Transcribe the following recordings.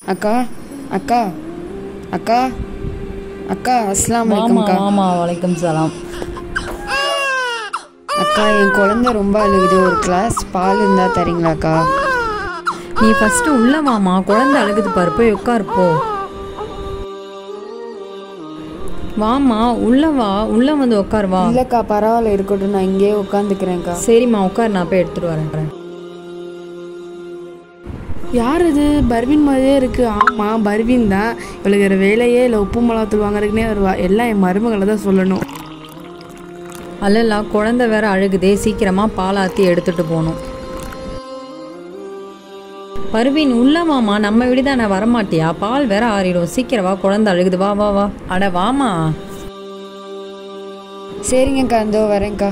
அக்கா அக்கா அக்கா அக்கா அஸ்லாம் ஆமா வலைக்கம்க்கா ஆமா வலைக்கம் சலாம் அக்கா என் குழந்தை ரொம்ப அழுகுது ஒரு கிளாஸ் பால் இருந்தா தரீங்களாக்கா நீ ஃபர்ஸ்ட் உள்ள வாமா குழந்தை அழுகுது பாரு போய் உட்காரு போ வாமா உள்ள வா உள்ள வந்து உட்கார் வா இல்லக்கா பரவாயில்ல இருக்கட்டும் நான் இங்கேயே உட்காந்துக்கிறேன்க்கா சரிம்மா உட்கார் நான் போய் எடுத்துட்டு வரேன் யார் இது பர்வீன் மாதிரியே இருக்கு ஆமா பர்வீன் தான் இவளுக்கு வேற வேலையே இல்லை உப்பு மிளகாத்தூள் வாங்குறதுக்குனே வருவா எல்லாம் என் மருமகளை தான் சொல்லணும் அல்லல்லா குழந்தை வேற அழுகுதே சீக்கிரமா பால் ஆத்தி எடுத்துட்டு போகணும் பர்வீன் உள்ள வாமா நம்ம வீடு தானே வரமாட்டியா பால் வேற ஆறிடும் சீக்கிரம் வா குழந்தை அழுகுது வா வா வா அட வாமா சரிங்கக்கா இதோ வரேன்க்கா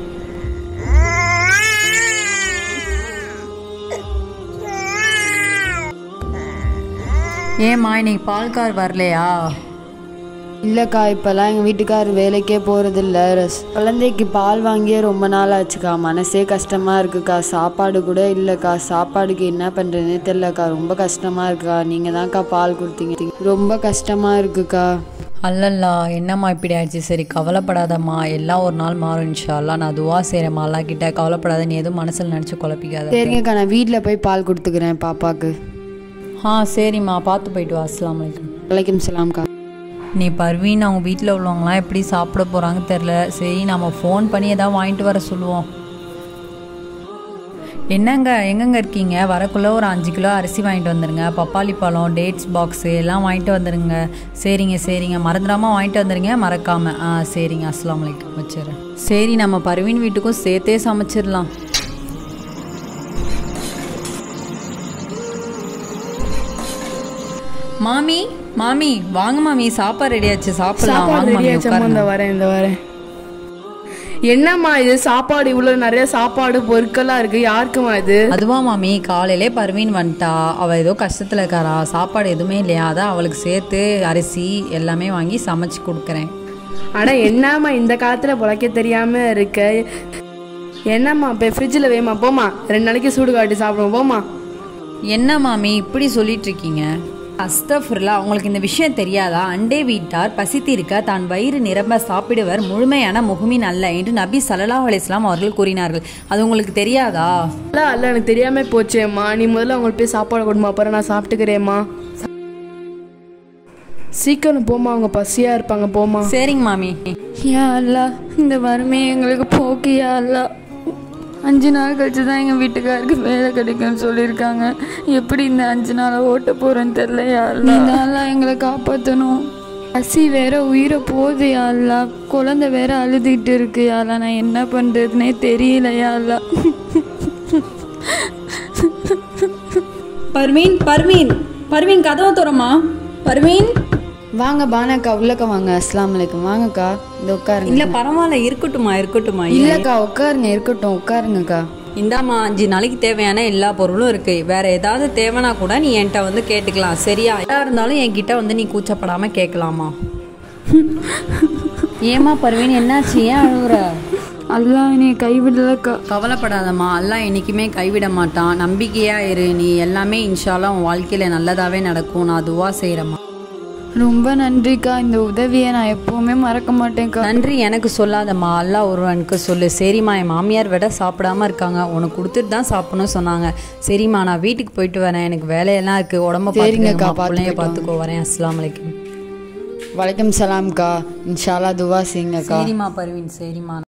ஏம்மா இன்னைக்கு பால்கார் வரலையா இல்லைக்கா இப்போல்லாம் எங்கள் வீட்டுக்கார் வேலைக்கே போகிறதில்ல குழந்தைக்கு பால் வாங்கியே ரொம்ப நாள் ஆச்சுக்கா மனசே கஷ்டமாக இருக்குக்கா சாப்பாடு கூட இல்லைக்கா சாப்பாடுக்கு என்ன பண்ணுறதுனே தெரிலக்கா ரொம்ப கஷ்டமாக இருக்குக்கா நீங்கள் தான்க்கா பால் கொடுத்தீங்க ரொம்ப கஷ்டமாக இருக்குக்கா அல்லல்லா என்னம்மா இப்படி ஆயிடுச்சு சரி கவலைப்படாதம்மா எல்லாம் ஒரு நாள் மாறும் இன்ஷால்லா நான் துவா செய்கிறேம்மா அல்லா கிட்ட கவலைப்படாத நீ எதுவும் மனசில் நினச்சி குழப்பிக்காத சரிங்கக்கா நான் வீட்டில் போய் பால் கொடுத்துக்கிறேன் பாப்பாக்கு ஆ சரிம்மா பார்த்து போயிட்டு வா அஸ்ஸலாமு அலைக்கும் வலைக்கம் சலாம்க்கா நீ பர்வீன் அவங்க வீட்டில் உள்ளவங்களாம் எப்படி சாப்பிட போகிறாங்க தெரில சரி நம்ம ஃபோன் பண்ணி எதாவது வாங்கிட்டு வர சொல்லுவோம் என்னங்க எங்கெங்க இருக்கீங்க வரக்குள்ள ஒரு அஞ்சு கிலோ அரிசி வாங்கிட்டு வந்துருங்க பப்பாளி பழம் டேட்ஸ் பாக்ஸு எல்லாம் வாங்கிட்டு வந்துருங்க சரிங்க சரிங்க மறந்துடாமல் வாங்கிட்டு வந்துருங்க மறக்காம ஆ சரிங்க அஸ்ஸலாமு அலைக்கும் வச்சிடுறேன் சரி நம்ம பர்வீன் வீட்டுக்கும் சேர்த்தே சமைச்சிடலாம் மாமி மாமி வாங்க மாமி சாப்பாடு ரெடியாச்சு சாப்பிடலாம் சாப்பாடு வாங்க மாமி ரெடியாச்சம்மா உட்காருங்க இந்த வரேன் இந்த வரேன் என்னம்மா இது சாப்பாடு இவ்வளோ நிறைய சாப்பாடு பொருட்கள்லாம் இருக்கு யாருக்குமா இது அதுவா மாமி காலையிலே பர்வீன் வந்துட்டா அவ ஏதோ கஷ்டத்துல இருக்காரா சாப்பாடு எதுவுமே இல்லையா அதான் அவளுக்கு சேர்த்து அரிசி எல்லாமே வாங்கி சமைச்சு கொடுக்குறேன் அட என்னம்மா இந்த காலத்துல பொழைக்க தெரியாம இருக்க என்னம்மா இப்போ ஃப்ரிட்ஜில் வேமா போமா ரெண்டு நாளைக்கு சூடு காட்டி சாப்பிடுவோம் போமா என்ன மாமி இப்படி சொல்லிட்டு இருக்கீங்க அஸ்தஃபுர்லா உங்களுக்கு இந்த விஷயம் தெரியாதா அண்டே வீட்டார் பசித்திருக்க தான் வயிறு நிரம்ப சாப்பிடுவர் முழுமையான முகமின் அல்ல என்று நபி சல்லல்லாஹு அலைஹி வஸல்லம் அவர்கள் கூறினார்கள் அது உங்களுக்கு தெரியாதா இல்ல அல்ல எனக்கு தெரியாம போச்சேம்மா நீ முதல்ல அவங்களுக்கு போய் சாப்பாடு கொடுமா அப்புறம் நான் சாப்பிட்டுக்கிறேம்மா சீக்கிரம் போமா அவங்க பசியா இருப்பாங்க போமா சரிங்க மாமி யா அல்லா இந்த வறுமையை எங்களுக்கு போக்கு யா அல்லா அஞ்சு நாள் கழிச்சு தான் எங்கள் வீட்டுக்காருக்கு வேலை கிடைக்கும்னு சொல்லியிருக்காங்க எப்படி இந்த அஞ்சு நாளை ஓட்ட போகிறேன்னு தெரில யா அல்லா நீ தான் எங்களை காப்பாற்றணும் பசி வேற உயிரை போகுது யா அல்லா குழந்தை வேற அழுதுகிட்டு இருக்கு யா அல்லா நான் என்ன பண்ணுறதுனே தெரியல யா அல்லா பர்வீன் பர்வீன் பர்வீன் கதவை தோறமா பர்வீன் வாங்க பானாக்கா உள்ளக்கா வாங்க அஸ்லாம் வலைக்கம் வாங்கக்கா இந்த உட்காருங்க இல்ல பரவாயில்ல இருக்கட்டுமா இருக்கட்டுமா இல்லக்கா உட்காருங்க இருக்கட்டும் உட்காருங்கக்கா இந்தாம்மா அஞ்சு நாளைக்கு தேவையான எல்லா பொருளும் இருக்கு வேற ஏதாவது தேவைன்னா கூட நீ என்கிட்ட வந்து கேட்டுக்கலாம் சரியா எதா இருந்தாலும் என்கிட்ட வந்து நீ கூச்சப்படாம கேட்கலாமா ஏமா பர்வீன் என்னாச்சு ஏன் அழுகுற அல்லா என்னை கைவிடலக்கா கவலைப்படாதம்மா எல்லாம் என்னைக்குமே கைவிட மாட்டான் நம்பிக்கையா இரு நீ எல்லாமே இன்ஷால்லா உன் வாழ்க்கையில நல்லதாவே நடக்கும் நான் துவா செய்யறேம்மா ரொம்ப நன்றிக்கா இந்த உதவியை நான் எப்பவுமே மறக்க மாட்டேன்க்கா நன்றி எனக்கு சொல்லாதம்மா அல்லாஹ் ஒருவனுக்கு சொல்லு சரிம்மா என் மாமியார் விட சாப்பிடாம இருக்காங்க உனக்கு கொடுத்துட்டு தான் சாப்பிடணும்னு சொன்னாங்க சரிம்மா நான் வீட்டுக்கு போயிட்டு வரேன் எனக்கு வேலையெல்லாம் இருக்கு உடம்ப சரிங்கக்கா, பார்த்துக்கோ பிள்ளைய பார்த்துக்கோ. பார்த்துக்கோ வரேன் அஸ்ஸலாமு அலைக்கும் வலைக்கம் சலாம்க்கா இன்ஷால்லா துவா செய்யுங்கக்கா சரிம்மா பர்வீன் சரிம்மா